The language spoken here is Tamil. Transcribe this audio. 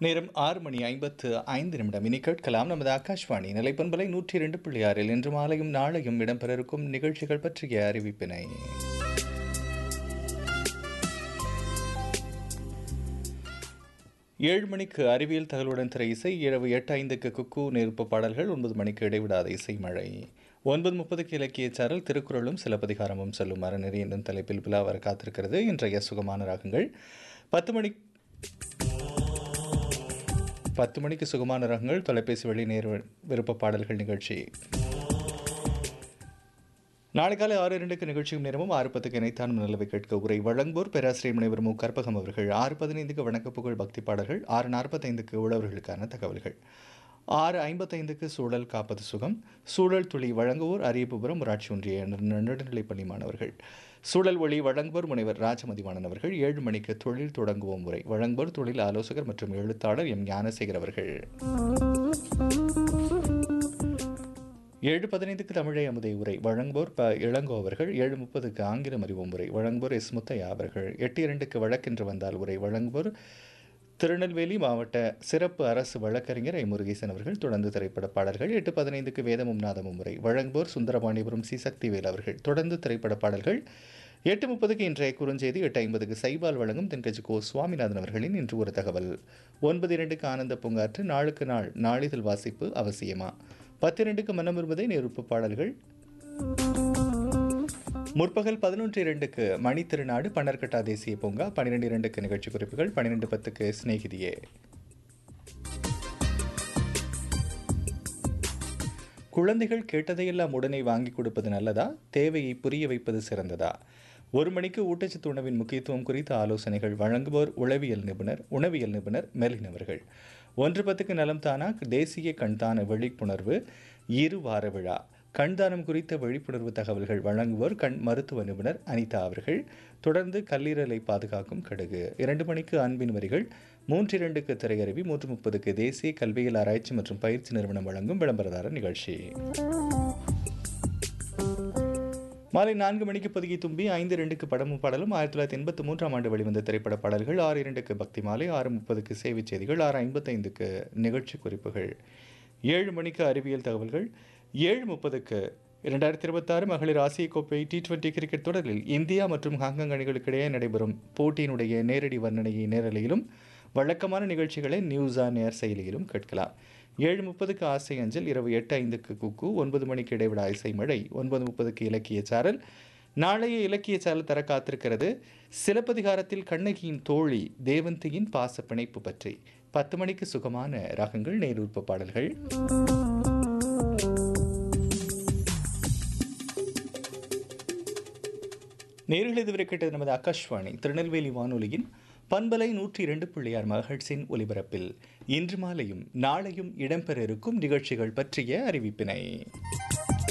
நேரம் ஆறு மணி ஐம்பத்து ஐந்து நிமிடம் இனி கேட்கலாம் நமது ஆகாஷ்வாணி நிலைப்பண்பலை நூற்றி இரண்டு புள்ளி ஆறில் இன்று மாலையும் நாளையும் இடம்பெற இருக்கும் நிகழ்ச்சிகள் பற்றிய அறிவிப்பினை ஏழு மணிக்கு அறிவியல் தகவலுடன் திரை இசை இரவு எட்டு ஐந்துக்கு குக்கு நெருப்பு பாடல்கள் ஒன்பது மணிக்கு இடைவிடாத இசை மழை ஒன்பது முப்பதுக்கு இலக்கிய சாரல் திருக்குறளும் சிலப்பதிகாரமும் செல்லும் அறநெறி என்னும் தலைப்பில் விழா வர காத்திருக்கிறது இன்றைய சுகமான ராகங்கள் பத்து மணி பத்து மணிக்கு சுகமான ரகங்கள் தொலைபேசி வழி நேர் விருப்ப பாடல்கள் நிகழ்ச்சி நாளை காலை ஆறு இரண்டுக்கு நிகழ்ச்சியும் நேரமும் ஆறு பத்துக்கு இணைத்தானும் நிலவை கேட்க உரை வழங்குவோர் பேராசிரியர் முனைவர் மு கற்பகம் அவர்கள் ஆறு பதினைந்துக்கு வணக்கப்புகழ் பக்தி பாடல்கள் ஆறு நாற்பத்தைந்துக்கு உழவர்களுக்கான தகவல்கள் ஆறு ஐம்பத்தைந்துக்கு சூழல் காப்பது சுகம் சூழல் துளி வழங்குவோர் அரியபுரம் ஊராட்சி ஒன்றிய நடுநிலைப்பள்ளி மாணவர்கள் சூழல் ஒளி வழங்குவோர் முனைவர் ராஜமதிவாணன் அவர்கள் ஏழு மணிக்கு தொழில் தொடங்குவோம் முறை வழங்குவோர் தொழில் ஆலோசகர் மற்றும் எழுத்தாளர் எம் ஞானசேகர் அவர்கள் ஏழு பதினைந்துக்கு தமிழை அமுதை உரை வழங்குவோர் ப இளங்கோ அவர்கள் ஏழு முப்பதுக்கு ஆங்கிலம் அறிவோம் உரை வழங்குவோர் எஸ் முத்தையா அவர்கள் எட்டு இரண்டுக்கு வழக்கென்று வந்தால் உரை வழங்குவோர் திருநெல்வேலி மாவட்ட சிறப்பு அரசு வழக்கறிஞர் ஐ முருகேசன் அவர்கள் தொடர்ந்து திரைப்பட பாடல்கள் எட்டு பதினைந்துக்கு வேதமும் நாதமும் முறை வழங்குவோர் சுந்தரபாண்டிபுரம் சி சக்திவேல் அவர்கள் தொடர்ந்து திரைப்பட பாடல்கள் எட்டு முப்பதுக்கு இன்றைய குறுஞ்செய்தி எட்டு ஐம்பதுக்கு சைபால் வழங்கும் தென்கட்சி கோ சுவாமிநாதன் அவர்களின் இன்று ஒரு தகவல் ஒன்பது இரண்டுக்கு ஆனந்த பூங்காற்று நாளுக்கு நாள் நாளிதழ் வாசிப்பு அவசியமா பத்திரண்டுக்கு மனம் விரும்பதை நெருப்பு பாடல்கள் முற்பகல் பதினொன்று இரண்டுக்கு மணி திருநாடு பன்னர்கட்டா தேசிய பூங்கா பன்னிரெண்டு இரண்டுக்கு நிகழ்ச்சி குறிப்புகள் பன்னிரெண்டு பத்துக்கு சிநேகிதியே குழந்தைகள் கேட்டதையெல்லாம் உடனே வாங்கி கொடுப்பது நல்லதா தேவையை புரிய வைப்பது சிறந்ததா ஒரு மணிக்கு ஊட்டச்சத்து உணவின் முக்கியத்துவம் குறித்த ஆலோசனைகள் வழங்குவோர் உளவியல் நிபுணர் உணவியல் நிபுணர் மெலின் அவர்கள் ஒன்று பத்துக்கு நலம் தானா தேசிய கண்தான விழிப்புணர்வு இரு வார விழா கண்தானம் குறித்த விழிப்புணர்வு தகவல்கள் வழங்குவோர் கண் மருத்துவ நிபுணர் அனிதா அவர்கள் தொடர்ந்து கல்லீரலை பாதுகாக்கும் கடுகு இரண்டு மணிக்கு அன்பின் வரிகள் மூன்று இரண்டுக்கு திரையருவி மூன்று முப்பதுக்கு தேசிய கல்வியியல் ஆராய்ச்சி மற்றும் பயிற்சி நிறுவனம் வழங்கும் விளம்பரதாரர் நிகழ்ச்சி மாலை நான்கு மணிக்கு பொதுகி தும்பி ஐந்து ரெண்டுக்கு படமும் பாடலும் ஆயிரத்தி தொள்ளாயிரத்தி எண்பத்தி மூன்றாம் ஆண்டு வெளிவந்த திரைப்பட பாடல்கள் ஆறு இரண்டுக்கு பக்தி மாலை ஆறு முப்பதுக்கு சேவை செய்திகள் ஆறு ஐம்பத்தைந்துக்கு நிகழ்ச்சி குறிப்புகள் ஏழு மணிக்கு அறிவியல் தகவல்கள் ஏழு முப்பதுக்கு இரண்டாயிரத்தி இருபத்தாறு மகளிர் ஆசிய கோப்பை டி டுவெண்டி கிரிக்கெட் தொடரில் இந்தியா மற்றும் ஹாங்காங் அணிகளுக்கிடையே நடைபெறும் போட்டியினுடைய நேரடி வர்ணனையை நேரலையிலும் வழக்கமான நிகழ்ச்சிகளை நியூஸ் ஆன் ஏர் செயலியிலும் கேட்கலாம் ஏழு முப்பதுக்கு ஆசை அஞ்சல் இரவு எட்டு ஐந்துக்கு குக்கு ஒன்பது மணிக்கு இடைவிடா இசை மழை ஒன்பது முப்பதுக்கு இலக்கிய சாரல் நாளைய இலக்கிய சாரல் தர காத்திருக்கிறது சிலப்பதிகாரத்தில் கண்ணகியின் தோழி தேவந்தியின் பாச பிணைப்பு பற்றி பத்து மணிக்கு சுகமான ராகங்கள் நேரூர்ப்பு பாடல்கள் நேரில் இதுவரை கேட்டது நமது ஆகாஷ்வாணி திருநெல்வேலி வானொலியின் பண்பலை நூற்றி இரண்டு புள்ளியார் மகட்ஸின் ஒலிபரப்பில் இன்று மாலையும் நாளையும் இடம்பெற இருக்கும் நிகழ்ச்சிகள் பற்றிய அறிவிப்பினை